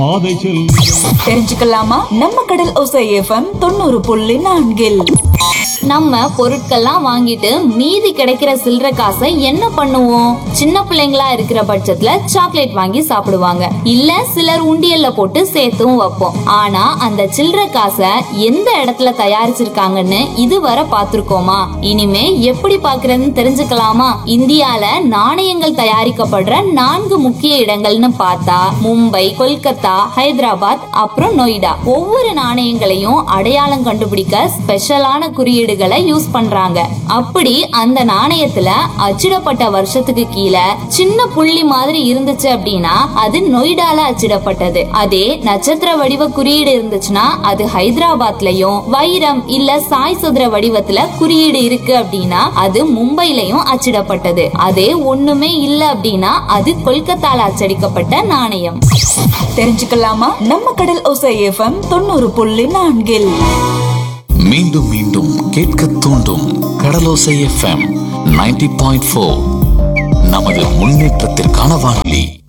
பாதை செல் தெரிஞ்சுக்கலாமா நம்ம கடல் ஒசை எஃப்எம் தொண்ணூறு புள்ளி நான்கில் நம்ம பொருட்கள்லாம் வாங்கிட்டு மீதி கிடைக்கிற சில்லற காசை என்ன பண்ணுவோம் சின்ன பிள்ளைங்களா இருக்கிற பட்சத்துல சாக்லேட் வாங்கி சாப்பிடுவாங்க இல்ல சிலர் உண்டியல்ல போட்டு சேர்த்தும் வைப்போம் ஆனா அந்த சில்லற காசை எந்த இடத்துல தயாரிச்சிருக்காங்கன்னு இதுவரை பார்த்திருக்கோமா இனிமே எப்படி பாக்குறதுன்னு தெரிஞ்சுக்கலாமா இந்தியால நாணயங்கள் தயாரிக்கப்படுற நான்கு முக்கிய இடங்கள்னு பார்த்தா மும்பை கொல்கத்தா ஹைதராபாத் அப்புறம் நொய்டா ஒவ்வொரு நாணயங்களையும் அடையாளம் கண்டுபிடிக்க ஸ்பெஷலான குறியீடுகளை யூஸ் பண்றாங்க அப்படி அந்த நாணயத்துல அச்சிடப்பட்ட வருஷத்துக்கு கீழே சின்ன புள்ளி மாதிரி இருந்துச்சு அப்படின்னா அது நொய்டால அச்சிடப்பட்டது அதே நட்சத்திர வடிவ குறியீடு இருந்துச்சுன்னா அது ஹைதராபாத்லயும் வைரம் இல்ல சாய் சதுர வடிவத்துல குறியீடு இருக்கு அப்படின்னா அது மும்பைலயும் அச்சிடப்பட்டது அதே ஒண்ணுமே இல்ல அப்படின்னா அது கொல்கத்தால அச்சடிக்கப்பட்ட நாணயம் தெரிஞ்சுக்கலாமா நம்ம கடல் ஒசை எஃப்எம் தொண்ணூறு புள்ளி நான்கில் மீண்டும் மீண்டும் கேட்க தூண்டும் கடலோசை எஃப்எம் 90.4 பாயிண்ட் நமது முன்னேற்றத்திற்கான வானொலி